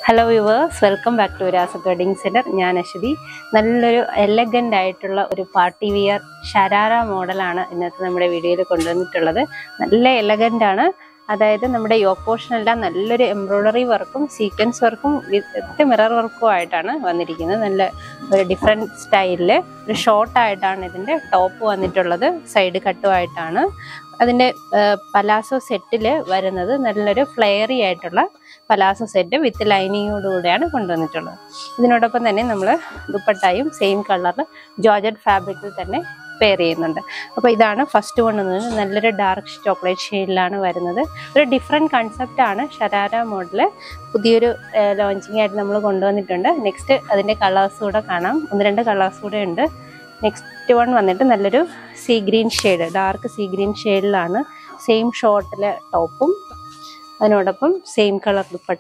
hello viewers welcome back to Rasath wedding centre ഞാൻ അശ്വതി നല്ലൊരു elegant ആയിട്ടുള്ള ഒരു പാർട്ടി വിയർ ഷരാര മോഡലാണ് ഇന്നത്തെ നമ്മുടെ വീഡിയോയിൽ കൊണ്ടുവന്നിട്ടുള്ളത് നല്ല എലഗൻ്റ് ആണ് അതായത് നമ്മുടെ യോക്ക് പോർഷനെല്ലാം നല്ലൊരു എംബ്രോയ്ഡറി വർക്കും സീക്വൻസ് വർക്കും വിത്ത് മിറർ വർക്കും ആയിട്ടാണ് വന്നിരിക്കുന്നത് നല്ല ഒരു ഡിഫറെൻറ്റ് സ്റ്റൈലിൽ ഒരു ഷോർട്ട് ആയിട്ടാണ് ഇതിൻ്റെ ടോപ്പ് വന്നിട്ടുള്ളത് സൈഡ് കട്ടുമായിട്ടാണ് അതിൻ്റെ പലാസോ സെറ്റിൽ വരുന്നത് നല്ലൊരു ഫ്ലെയറി ആയിട്ടുള്ള പലാസോ സെറ്റ് വിത്ത് ലൈനിങ്ങോട് കൂടെയാണ് കൊണ്ടുവന്നിട്ടുള്ളത് ഇതിനോടൊപ്പം തന്നെ നമ്മൾ ദുപ്പട്ടായും സെയിം കളറിൽ ജോർജറ്റ് ഫാബ്രിക്കിൽ തന്നെ പെയർ ചെയ്യുന്നുണ്ട് അപ്പോൾ ഇതാണ് ഫസ്റ്റ് കൊണ്ടുവന്നത് നല്ലൊരു ഡാർക്ക് ചോക്ലേറ്റ് ഷെയ്ഡിലാണ് വരുന്നത് ഒരു ഡിഫറെൻറ്റ് കൺസെപ്റ്റാണ് ഷരാര മോഡൽ പുതിയൊരു ലോഞ്ചിങ് ആയിട്ട് നമ്മൾ കൊണ്ടുവന്നിട്ടുണ്ട് നെക്സ്റ്റ് അതിൻ്റെ കളേഴ്സ് കൂടെ കാണാം ഒന്ന് രണ്ട് കളേഴ്സ് കൂടെ ഉണ്ട് നെക്സ്റ്റ് വൺ വന്നിട്ട് നല്ലൊരു sea green shade dark sea green ഷെയ്ഡിലാണ് സെയിം ഷോർട്ടിലെ ടോപ്പും അതിനോടൊപ്പം സെയിം കളർ ദുപ്പട്ട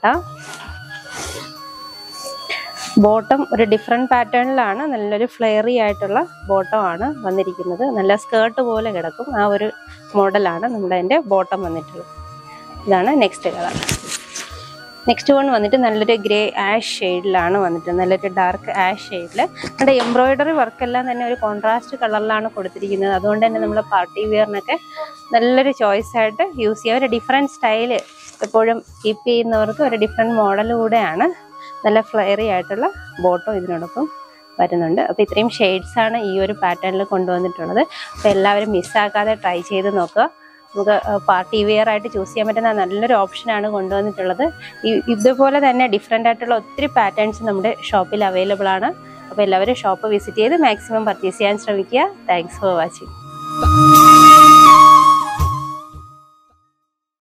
ബോട്ടം ഒരു ഡിഫറെൻറ്റ് പാറ്റേണിലാണ് നല്ലൊരു ഫ്ലെയറി ആയിട്ടുള്ള ബോട്ടം ആണ് വന്നിരിക്കുന്നത് നല്ല സ്കേർട്ട് പോലെ കിടക്കും ആ ഒരു മോഡലാണ് നമ്മുടെ അതിൻ്റെ ബോട്ടം വന്നിട്ടുള്ളത് ഇതാണ് നെക്സ്റ്റ് കളർ നെക്സ്റ്റ് വൺ വന്നിട്ട് നല്ലൊരു ഗ്രേ ആഷ് ഷെയ്ഡിലാണ് വന്നിട്ട് നല്ലൊരു ഡാർക്ക് ആഷ് ഷെയ്ഡിൽ നമ്മുടെ എംബ്രോയിഡറി വർക്കെല്ലാം തന്നെ ഒരു കോൺട്രാസ്റ്റ് കളറിലാണ് കൊടുത്തിരിക്കുന്നത് അതുകൊണ്ട് തന്നെ നമ്മൾ പാർട്ടി വെയറിനൊക്കെ നല്ലൊരു ചോയ്സ് ആയിട്ട് യൂസ് ചെയ്യാം ഒരു ഡിഫറെൻറ്റ് സ്റ്റൈല് എപ്പോഴും കീപ്പ് ചെയ്യുന്നവർക്ക് ഒരു ഡിഫറെൻറ്റ് മോഡൽ കൂടെയാണ് നല്ല ഫ്ലെയറി ആയിട്ടുള്ള ബോട്ടം ഇതിനോടൊപ്പം വരുന്നുണ്ട് അപ്പോൾ ഇത്രയും ഷെയ്ഡ്സ് ആണ് ഈ ഒരു പാറ്റേണിൽ കൊണ്ടുവന്നിട്ടുള്ളത് അപ്പോൾ എല്ലാവരും മിസ്സാക്കാതെ ട്രൈ ചെയ്ത് നോക്കുക നമുക്ക് പാർട്ടി വെയർ ആയിട്ട് ചൂസ് ചെയ്യാൻ പറ്റുന്ന നല്ലൊരു ഓപ്ഷനാണ് കൊണ്ടുവന്നിട്ടുള്ളത് ഈ- ഇതുപോലെ തന്നെ ഡിഫറെൻ്റ് ആയിട്ടുള്ള ഒത്തിരി പാറ്റേൺസ് നമ്മുടെ ഷോപ്പിൽ അവൈലബിൾ ആണ് അപ്പോൾ എല്ലാവരും ഷോപ്പ് വിസിറ്റ് ചെയ്ത് മാക്സിമം പർച്ചേസ് ചെയ്യാൻ ശ്രമിക്കുക താങ്ക്സ് ഫോർ വാച്ചിങ്